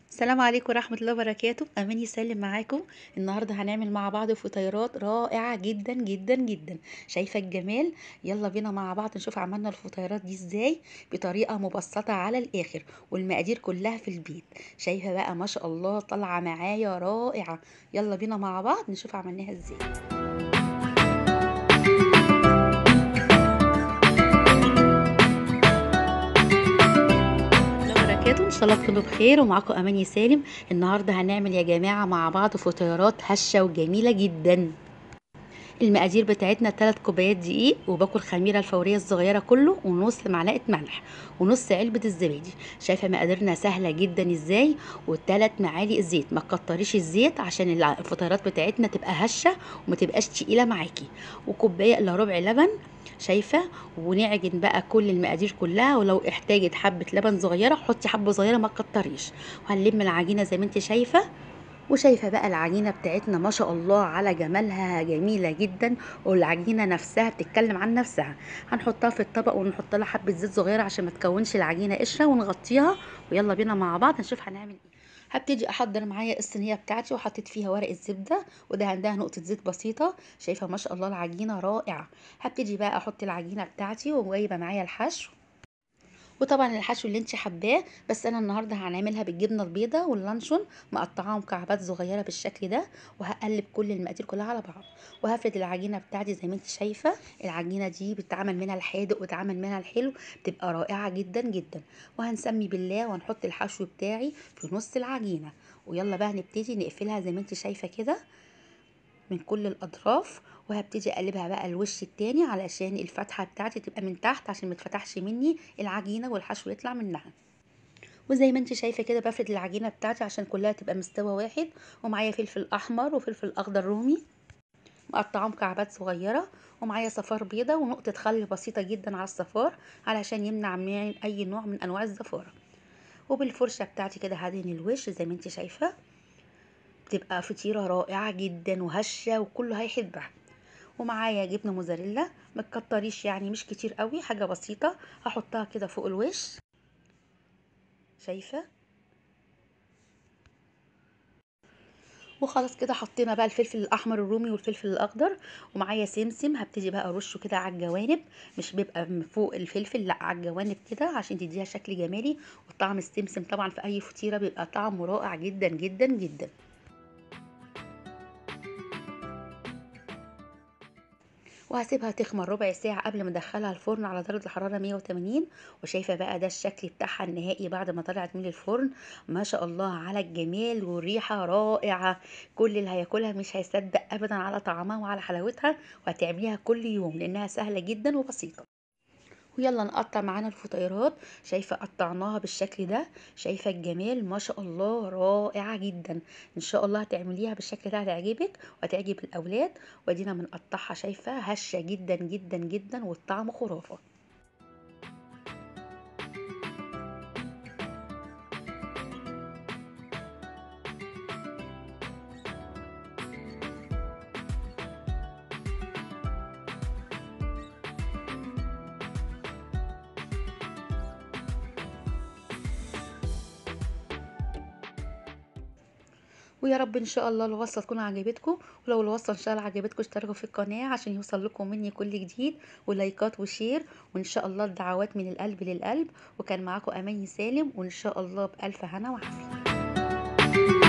السلام عليكم ورحمة الله وبركاته أماني سالم معاكم النهاردة هنعمل مع بعض فطيرات رائعة جدا جدا جدا شايفة الجمال يلا بينا مع بعض نشوف عملنا الفطيرات دي ازاي بطريقة مبسطة على الآخر والمقادير كلها في البيت شايفة بقى ما شاء الله طالعة معايا رائعة يلا بينا مع بعض نشوف عملناها ازاي وبركاته ان شاء الله تكونوا بخير ومعاكم اماني سالم النهارده هنعمل يا جماعه مع بعض فطيرات هشه وجميله جدا المقادير بتاعتنا 3 كوبايات دقيق وباكل خميره الفوريه الصغيره كله ونص معلقه ملح ونص علبه الزبادي شايفه مقاديرنا سهله جدا ازاي وثلاث معالق زيت ما تكتريش الزيت عشان الفطيرات بتاعتنا تبقى هشه وما تبقاش تقيله معاكي وكوبايه الا ربع لبن شايفه ونعجن بقى كل المقادير كلها ولو احتاجت حبه لبن صغيره حطي حبه صغيره ما تكتريش وهنلم العجينه زي ما انت شايفه وشايفه بقى العجينه بتاعتنا ما شاء الله على جمالها جميله جدا والعجينه نفسها بتتكلم عن نفسها هنحطها في الطبق ونحط لها حبه زيت صغيره عشان ما تكونش العجينه قشره ونغطيها ويلا بينا مع بعض نشوف هنعمل ايه هبتدي احضر معايا الصينيه بتاعتي وحطيت فيها ورقه زبده وده عندها نقطه زيت بسيطه شايفه ما شاء الله العجينه رائعه هبتدي بقى احط العجينه بتاعتي وجايبه معايا الحشو وطبعا الحشو اللي انت حباه بس انا النهارده هنعملها بالجبنه البيضاء واللانشون مقطعاها مكعبات صغيره بالشكل ده وهقلب كل المقادير كلها على بعض وهفرد العجينه بتاعتي زي ما انت شايفه العجينه دي بتتعمل منها الحادق وتعمل منها الحلو بتبقى رائعه جدا جدا وهنسمي بالله وهنحط الحشو بتاعي في نص العجينه ويلا بقى نبتدي نقفلها زي ما انت شايفه كده من كل الاطراف وهبتدي اقلبها بقى الوش التاني علشان الفتحه بتاعتي تبقى من تحت عشان ما تفتحش مني العجينه والحشو يطلع منها وزي ما انت شايفه كده بفرد العجينه بتاعتي عشان كلها تبقى مستوى واحد ومعايا فلفل احمر وفلفل اخضر رومي مقطعه مكعبات صغيره ومعايا صفار بيضه ونقطه خل بسيطه جدا على الصفار علشان يمنع من اي نوع من انواع الزفاره وبالفرشه بتاعتي كده هدهن الوش زي ما انت شايفه بتبقى فطيره رائعه جدا وهشه وكله هيحبها ومعايا جبنه موزاريلا ما تكتريش يعني مش كتير قوي حاجه بسيطه هحطها كده فوق الوش شايفه وخلاص كده حطينا بقى الفلفل الاحمر الرومي والفلفل الاخضر ومعايا سمسم هبتدي بقى ارشه كده على الجوانب مش بيبقى من فوق الفلفل لا على الجوانب كده عشان تديها شكل جمالي وطعم السمسم طبعا في اي فطيره بيبقى طعمه رائع جدا جدا جدا وهسيبها تخمر ربع ساعة قبل ما ادخلها الفرن على درجة الحرارة 180 وشايفة بقى ده الشكل بتاعها النهائي بعد ما طلعت من الفرن ما شاء الله على الجمال والريحة رائعة كل اللي هياكلها مش هيصدق ابدا على طعمها وعلى حلاوتها وهتعمليها كل يوم لانها سهلة جدا وبسيطة ويلا نقطع معانا الفطيرات شايفه قطعناها بالشكل ده شايفه الجمال ما شاء الله رائعه جدا ان شاء الله هتعمليها بالشكل ده هتعجبك وهتعجب الاولاد وادينا بنقطعها شايفه هشه جدا جدا جدا والطعم خرافه ويا رب ان شاء الله الوصفه تكون عجبتكم ولو الوصفه ان شاء الله عجبتكم اشتركوا في القناه عشان يوصل لكم مني كل جديد ولايكات وشير وان شاء الله الدعوات من القلب للقلب وكان معاكم اماني سالم وان شاء الله بالف هنا وعافيه